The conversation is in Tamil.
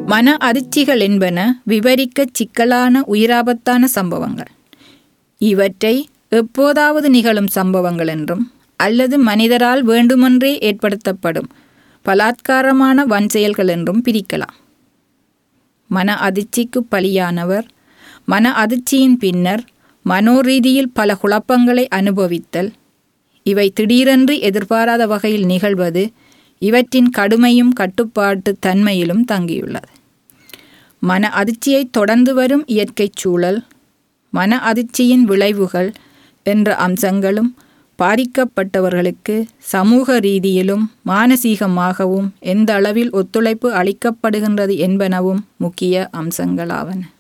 மன அதிர்ச்சிகள் என்பன விவரிக்கச் சிக்கலான உயிராபத்தான சம்பவங்கள் இவற்றை எப்போதாவது நிகழும் சம்பவங்கள் என்றும் அல்லது மனிதரால் வேண்டுமென்றே ஏற்படுத்தப்படும் பலாத்காரமான வன் செயல்கள் என்றும் பிரிக்கலாம் மன அதிர்ச்சிக்கு பலியானவர் மன அதிர்ச்சியின் பின்னர் மனோரீதியில் பல குழப்பங்களை அனுபவித்தல் இவை திடீரென்று எதிர்பாராத வகையில் நிகழ்வது இவற்றின் கடுமையும் கட்டுப்பாட்டு தன்மையிலும் தங்கியுள்ளது மன அதிர்ச்சியை தொடர்ந்து வரும் இயற்கைச் சூழல் மன அதிர்ச்சியின் விளைவுகள் என்ற அம்சங்களும் பாதிக்கப்பட்டவர்களுக்கு சமூக ரீதியிலும் மானசீகமாகவும் எந்த அளவில் ஒத்துழைப்பு அளிக்கப்படுகின்றது என்பனவும் முக்கிய அம்சங்களாவன